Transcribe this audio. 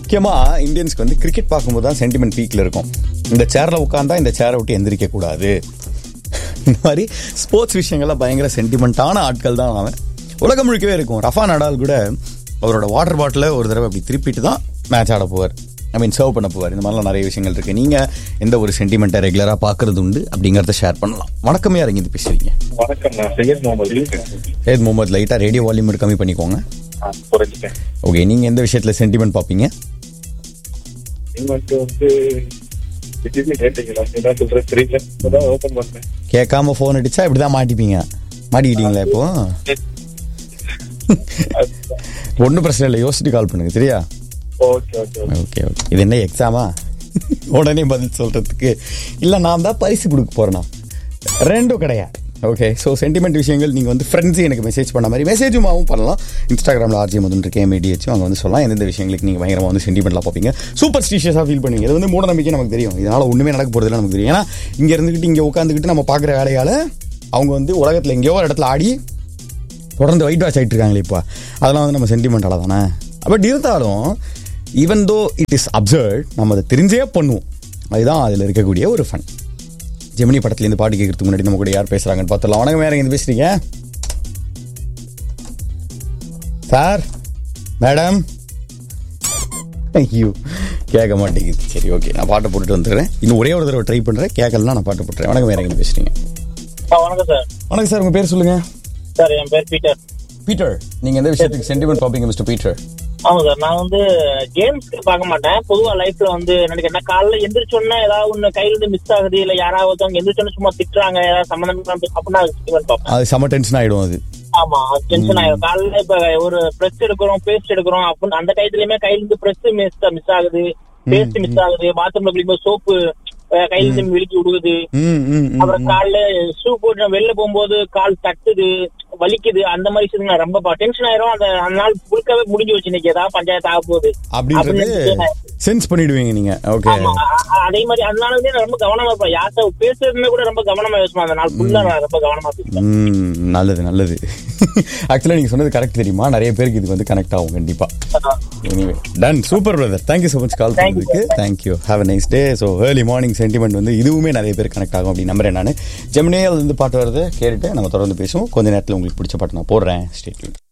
முக்கியமா இந்தியன்ஸ்க்கு வந்து கிரிக்கெட் பார்க்கும்போது தான் சென்டிமெண்ட் பீக்ல இருக்கும் இந்த சேர்ல உட்காந்தா இந்த சேரை விட்டு எந்திரிக்க கூடாது இந்த மாதிரி ஸ்போர்ட்ஸ் விஷயங்கள்லாம் பயங்கர சென்டிமெண்ட்டான ஆட்கள் தான் அவன் உலகம் முழுக்கவே இருக்கும் ரஃபா நடால் கூட அவரோட வாட்டர் பாட்டிலை ஒரு தடவை அப்படி திருப்பிட்டு தான் மேட்ச் ஆட போவார் ஐ மீன் சர்வ் பண்ண போவார் இந்த மாதிரிலாம் நிறைய விஷயங்கள் இருக்கு நீங்க எந்த ஒரு சென்டிமெண்ட்டை ரெகுலராக பார்க்கறது உண்டு அப்படிங்கிறத ஷேர் பண்ணலாம் வணக்கம் யார் இருந்து பேசுறீங்க வணக்கம் நான் சையத் முகமது சேத் முகமது லைட்டாக ரேடியோ வால்யூம் கம்மி பண்ணிக்கோங்க குறைச்சிட்டேன் ஓகே நீங்க எந்த விஷயத்துல சென்டிமெண்ட் பார்ப்பீங்க நீங்க வந்து வந்து திடீர்னு கேட்டீங்களா என்ன சொல்றது தெரியல இப்பதான் ஓபன் பண்ணேன் கேட்காம ஃபோன் அடிச்சா இப்படிதான் மாட்டிப்பீங்க மாட்டிக்கிட்டீங்களா இப்போ ஒன்றும் பிரச்சனை இல்லை யோசிச்சுட்டு கால் பண்ணுங்க சரியா ஓகே ஓகே ஓகே ஓகே இது என்ன எக்ஸாமா உடனே பதில் சொல்றதுக்கு இல்லை நான் தான் பரிசு கொடுக்க போறேனா ரெண்டும் கிடையாது ஓகே ஸோ சென்டிமெண்ட் விஷயங்கள் நீங்கள் வந்து ஃப்ரெண்ட்ஸு எனக்கு மெசேஜ் பண்ண மாதிரி மெசேஜுமாவும் பண்ணலாம் இன்ஸ்டாகிராமில் ஆர்ஜி மதுன் இருக்கேன் எம்ஏடிஹெச்சும் அங்கே வந்து சொல்லலாம் எந்தெந்த விஷயங்களுக்கு நீங்கள் பயங்கரமாக வந்து சென்டிமெண்ட்லாம் பார்ப்பீங்க சூப்பர் ஸ்டீஷியஸாக ஃபீல் பண்ணுவீங்க இது வந்து மூட நம்பிக்கை நமக்கு தெரியும் இதனால் ஒன்றுமே நடக்க போகிறதுல நமக்கு தெரியும் ஏன்னா இங்கே இருந்துக்கிட்டு இங்கே உட்காந்துக்கிட்டு நம்ம பார்க்குற வேலையால் அவங்க வந்து உலகத்தில் எங்கேயோ ஒரு இடத்துல ஆடி தொடர்ந்து ஒயிட் வாஷ் ஆகிட்டு இருக்காங்களே இப்போ அதெல்லாம் வந்து நம்ம சென்டிமெண்டால தானே பட் இருந்தாலும் even though it is observe நம்ம அதை தெரிஞ்சே பண்ணுவோம் அதுதான் அதில் இருக்கக்கூடிய ஒரு ஃபன் ஜெமினி படத்துலேருந்து பாட்டு கேட்கறதுக்கு முன்னாடி நம்ம கூட யார் பேசுகிறாங்கன்னு பார்த்துலாம் வணக்கம் வேற எங்கே பேசுறீங்க சார் மேடம் ஐயோ கேட்க மாட்டேங்குது சரி ஓகே நான் பாட்டை போட்டுட்டு வந்துடுறேன் இன்னும் ஒரே ஒரு தடவை ட்ரை பண்ணுறேன் கேட்கலன்னா நான் பாட்டு போட்டுறேன் வணக்கம் வேற எங்கே பேசுறீங்க வணக்கம் சார் வணக்கம் சார் உங்கள் பேர் சொல்லுங்கள் சார் என் பேர் பீட்டர் பீட்டர் நீங்கள் எந்த விஷயத்துக்கு சென்டிமெண்ட் பார்ப்பீங்க மிஸ்டர் பீட்டர் ஆமா சார் நான் வந்து கேம்ஸ்க்கு பார்க்க மாட்டேன் பொதுவா லைஃப்ல வந்து என்ன கேட்டா காலைல எந்திரிச்சோன்னா ஏதாவது ஒண்ணு கையில இருந்து மிஸ் ஆகுது இல்ல யாராவது அவங்க எந்திரிச்சோன்னு சும்மா திட்டுறாங்க ஏதாவது சம்மந்தம் அப்படின்னா ஸ்டீவன் பார்ப்பேன் அது செம டென்ஷன் ஆகிடும் அது ஆமா டென்ஷன் ஆயிடும் காலைல இப்ப ஒரு பிரஸ் எடுக்கிறோம் பேஸ்ட் எடுக்கிறோம் அப்படின்னு அந்த டயத்துலயுமே கையில இருந்து பிரஸ் மிஸ் மிஸ் ஆகுது பேஸ்ட் மிஸ் ஆகுது பாத்ரூம்ல குளிக்கும்போது சோப்பு கையில இருந்து விழுக்கி விடுகுது ம் ம் ம் அப்புறம் காலைல ஷூ போட்டு நான் வெளில போகும்போது கால் தட்டுது வலிக்குது அந்த மாதிரி விஷயத்துக்கு நான் ரொம்ப டென்ஷன் ஆயிரும் அந்த அந்த நாள் முழுக்கவே முடிஞ்சு வச்சு இன்னைக்கு ஏதாவது பஞ்சாயத்து ஆக போகுது அப்படின்றது அப்படின்னு சென்ஸ் பண்ணிடுவீங்க நீங்க ஓகே ஆமா, அ- அ- அதே மாதிரி அதனால வந்து நான் ரொம்ப கவனமா இருப்பேன் யார்கிட்ட பேசுறதுமே கூட ரொம்ப கவனமா பேசுவேன் அந்த நாள் ஃபுல்லா நான் ரொம்ப கவனமா பேசுவேன் ம் நல்லது நல்லது ஆக்சுவலாக நீங்கள் சொன்னது கரெக்ட் தெரியுமா நிறைய பேருக்கு இது வந்து கனெக்ட் ஆகும் கண்டிப்பா anyway done super brother thank you so much call Thank you, பண்ணதுக்கு thank you have a nice day so early morning sentiment வந்து இதுவுமே நிறைய பேர் கனெக்ட் ஆகும் அப்படின்னு நம்புறேன் நான் ஜெமினியால் வந்து பாட்டு வருது கேட்டுட்டு நம்ம தொடர்ந்து பேசுவோம் கொஞ்ச நேரத்தில் உங்களுக்கு பிடிச்ச பாட்டு நான் போடுறேன் ஸ்டேட்யூன்